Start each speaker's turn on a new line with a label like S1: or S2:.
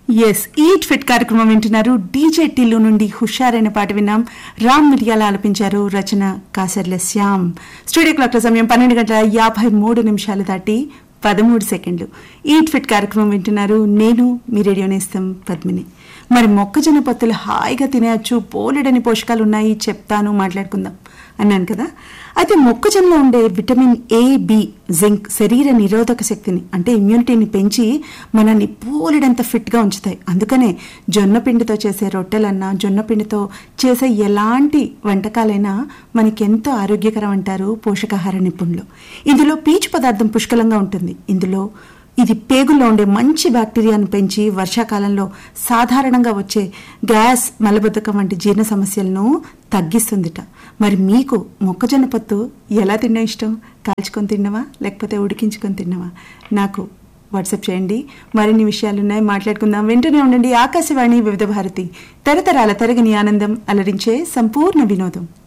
S1: yes eat fit కార్యక్రమం వింటున్నారు DJ Tillu నుండి హుషారైన పాట విన్నాం రామ్ మిరియాల ఆలపించారు రచన కాసర్ల శ్యామ్ స్టూడియో క్లాక్ సమయం పన్నెండు గంటల యాభై మూడు నిమిషాలు దాటి పదమూడు సెకండ్లు ఈట్ ఫిట్ కార్యక్రమం వింటున్నారు నేను మీ రేడియో నేస్తం పద్మిని మరి మొక్కజొన్న పత్తులు హాయిగా తినేయచ్చు పోలెడని పోషకాలు ఉన్నాయి చెప్తాను మాట్లాడుకుందాం అన్నాను కదా అయితే మొక్కజొన్నలో ఉండే విటమిన్ ఏ బి జింక్ శరీర నిరోధక శక్తిని అంటే ఇమ్యూనిటీని పెంచి మనల్ని పోలెడంత ఫిట్గా ఉంచుతాయి అందుకనే జొన్న పిండితో చేసే రొట్టెలన్నా జొన్న పిండితో చేసే ఎలాంటి వంటకాలైనా మనకి ఎంతో ఆరోగ్యకరం అంటారు పోషకాహార నిపుణులు ఇందులో పీచు పదార్థం పుష్కలంగా ఉంటుంది ఇందులో ఇది పేగుల్లో ఉండే మంచి బ్యాక్టీరియాను పెంచి వర్షాకాలంలో సాధారణంగా వచ్చే గ్యాస్ మలబద్ధకం వంటి జీర్ణ సమస్యలను తగ్గిస్తుందిట మరి మీకు మొక్కజొన్న పత్తు ఎలా తిన్నా ఇష్టం కాల్చుకొని తిన్నవా లేకపోతే ఉడికించుకొని తిన్నవా నాకు వాట్సాప్ చేయండి మరిన్ని విషయాలు ఉన్నాయి మాట్లాడుకుందాం వెంటనే ఉండండి ఆకాశవాణి వివిధ భారతి తరతరాల తరగని ఆనందం అలరించే సంపూర్ణ వినోదం